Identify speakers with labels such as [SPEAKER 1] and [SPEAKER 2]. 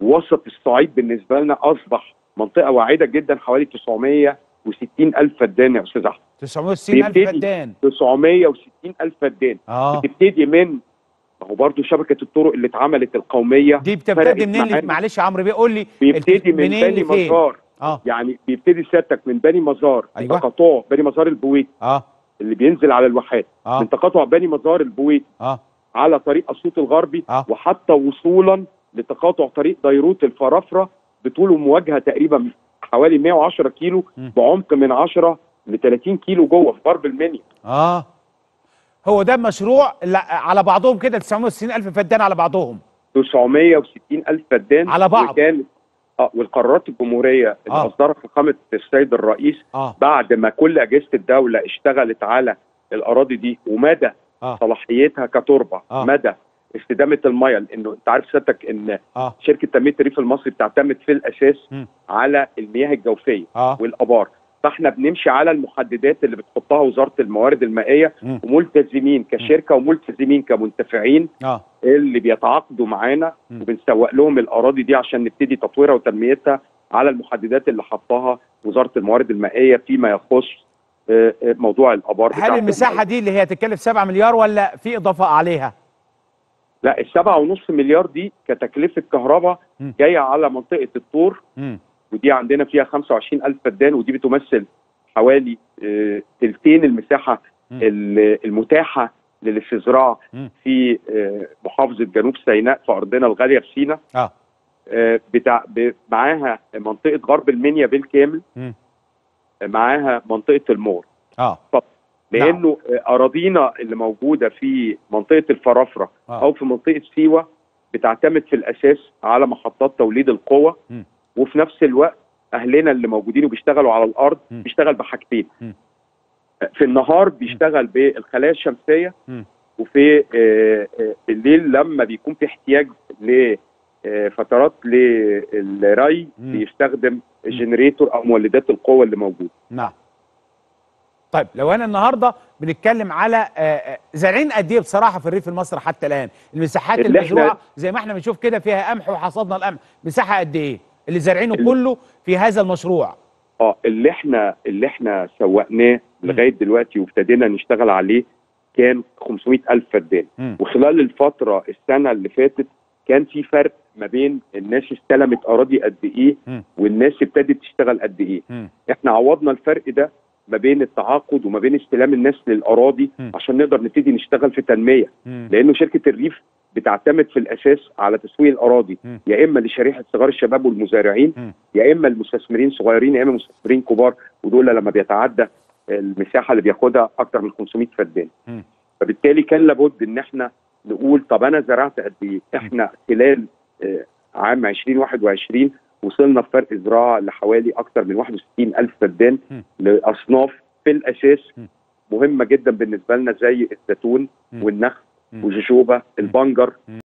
[SPEAKER 1] وسط الصعيد بالنسبه لنا اصبح منطقه واعده جدا حوالي 960 الف فدان يا استاذ احمد
[SPEAKER 2] 960 الف
[SPEAKER 1] بيبتدي
[SPEAKER 2] فدان
[SPEAKER 1] 960 الف فدان
[SPEAKER 2] اه
[SPEAKER 1] بتبتدي من ما هو برضه شبكه الطرق اللي اتعملت القوميه
[SPEAKER 2] دي
[SPEAKER 1] فرقت
[SPEAKER 2] بتبتدي منين
[SPEAKER 1] معانا.
[SPEAKER 2] معلش يا عمرو بيه قول لي
[SPEAKER 1] بيبتدي من
[SPEAKER 2] منين
[SPEAKER 1] بني
[SPEAKER 2] لفين؟
[SPEAKER 1] مزار
[SPEAKER 2] اه
[SPEAKER 1] يعني بيبتدي سيادتك من بني مزار
[SPEAKER 2] أيوة.
[SPEAKER 1] تقاطع بني مزار البويت
[SPEAKER 2] اه
[SPEAKER 1] اللي بينزل على الواحات
[SPEAKER 2] اه
[SPEAKER 1] من تقاطع بني مزار البويت
[SPEAKER 2] اه
[SPEAKER 1] على طريق اسيوط الغربي
[SPEAKER 2] آه.
[SPEAKER 1] وحتى وصولا لتقاطع طريق ديروت الفرافره بطوله مواجهه تقريبا حوالي 110 كيلو
[SPEAKER 2] مم.
[SPEAKER 1] بعمق من 10 ل 30 كيلو جوه في غرب المنيا
[SPEAKER 2] اه هو ده مشروع لا على بعضهم كده 960 الف فدان على بعضهم
[SPEAKER 1] 960 الف فدان
[SPEAKER 2] على بعض.
[SPEAKER 1] وكان اه والقرارات الجمهوريه اللي
[SPEAKER 2] آه.
[SPEAKER 1] اصدرها فخامه السيد الرئيس
[SPEAKER 2] اه
[SPEAKER 1] بعد ما كل اجهزه الدوله اشتغلت على الاراضي دي ومدى
[SPEAKER 2] اه
[SPEAKER 1] صلاحيتها كتربه
[SPEAKER 2] آه.
[SPEAKER 1] مدى استدامه الميه لانه انت عارف سيادتك ان
[SPEAKER 2] اه
[SPEAKER 1] شركه تنميه الريف المصري بتعتمد في الاساس
[SPEAKER 2] مم.
[SPEAKER 1] على المياه الجوفيه
[SPEAKER 2] اه
[SPEAKER 1] والابار فاحنا بنمشي على المحددات اللي بتحطها وزاره الموارد المائيه
[SPEAKER 2] مم.
[SPEAKER 1] وملتزمين كشركه وملتزمين كمنتفعين
[SPEAKER 2] اه
[SPEAKER 1] اللي بيتعاقدوا معانا
[SPEAKER 2] مم.
[SPEAKER 1] وبنسوق لهم الاراضي دي عشان نبتدي تطويرها وتنميتها على المحددات اللي حطها وزاره الموارد المائيه فيما يخص آه، آه، موضوع الابار
[SPEAKER 2] هل
[SPEAKER 1] بتاعت
[SPEAKER 2] المساحه دي اللي هي تكلف 7 مليار ولا في اضافه عليها؟
[SPEAKER 1] لا السبعة ونص مليار دي كتكلفه كهرباء
[SPEAKER 2] مم.
[SPEAKER 1] جايه على منطقه الطور
[SPEAKER 2] امم
[SPEAKER 1] ودي عندنا فيها 25 ألف فدان ودي بتمثل حوالي آه، تلتين المساحة
[SPEAKER 2] مم.
[SPEAKER 1] ال- المتاحة للاستزراع
[SPEAKER 2] مم.
[SPEAKER 1] في آه، محافظة جنوب سيناء في أرضنا الغالية في سيناء
[SPEAKER 2] اه
[SPEAKER 1] آه، بتاع ب- معاها منطقة غرب المنيا بالكامل
[SPEAKER 2] مم.
[SPEAKER 1] آه، معاها منطقة المور
[SPEAKER 2] اه
[SPEAKER 1] لأنه آه، أراضينا اللي موجودة في منطقة الفرافرة
[SPEAKER 2] آه.
[SPEAKER 1] أو في منطقة سيوة بتعتمد في الأساس على محطات توليد القوة
[SPEAKER 2] مم.
[SPEAKER 1] وفي نفس الوقت اهلنا اللي موجودين وبيشتغلوا على الارض
[SPEAKER 2] مم.
[SPEAKER 1] بيشتغل بحاجتين
[SPEAKER 2] مم.
[SPEAKER 1] في النهار بيشتغل بالخلايا الشمسيه
[SPEAKER 2] مم.
[SPEAKER 1] وفي آه، آه، بالليل لما بيكون في احتياج لفترات للري
[SPEAKER 2] مم.
[SPEAKER 1] بيستخدم جنريتور او مولدات القوه اللي موجوده
[SPEAKER 2] نعم طيب لو انا النهارده بنتكلم على آه، آه، زارعين قد ايه بصراحه في الريف المصري حتى الان المساحات
[SPEAKER 1] اللي إحنا-
[SPEAKER 2] المزروعه زي ما احنا بنشوف كده فيها قمح وحصدنا القمح مساحه قد ايه اللي زارعينه
[SPEAKER 1] ال-
[SPEAKER 2] كله في هذا المشروع
[SPEAKER 1] اه اللي احنا اللي احنا سوقناه لغايه دلوقتي وابتدينا نشتغل عليه كان 500 الف فدان
[SPEAKER 2] مم.
[SPEAKER 1] وخلال الفتره السنه اللي فاتت كان في فرق ما بين الناس استلمت اراضي قد ايه
[SPEAKER 2] مم.
[SPEAKER 1] والناس ابتدت تشتغل قد ايه
[SPEAKER 2] مم.
[SPEAKER 1] احنا عوضنا الفرق ده ما بين التعاقد وما بين استلام الناس للاراضي
[SPEAKER 2] مم.
[SPEAKER 1] عشان نقدر نبتدي نشتغل في تنميه
[SPEAKER 2] مم.
[SPEAKER 1] لانه شركه الريف بتعتمد في الاساس على تسويق الاراضي
[SPEAKER 2] مم.
[SPEAKER 1] يا اما لشريحه صغار الشباب والمزارعين
[SPEAKER 2] مم.
[SPEAKER 1] يا اما المستثمرين صغيرين يا اما مستثمرين كبار ودول لما بيتعدى المساحه اللي بياخدها اكتر من 500 فدان
[SPEAKER 2] مم.
[SPEAKER 1] فبالتالي كان لابد ان احنا نقول طب انا زرعت قد ايه؟ احنا خلال آه، عام 2021 وصلنا في فرق زراعه لحوالي اكتر من 61 الف فدان
[SPEAKER 2] مم.
[SPEAKER 1] لاصناف في الاساس
[SPEAKER 2] مم.
[SPEAKER 1] مهمه جدا بالنسبه لنا زي الزيتون
[SPEAKER 2] مم.
[SPEAKER 1] والنخل
[SPEAKER 2] مم.
[SPEAKER 1] وجوجوبا البنجر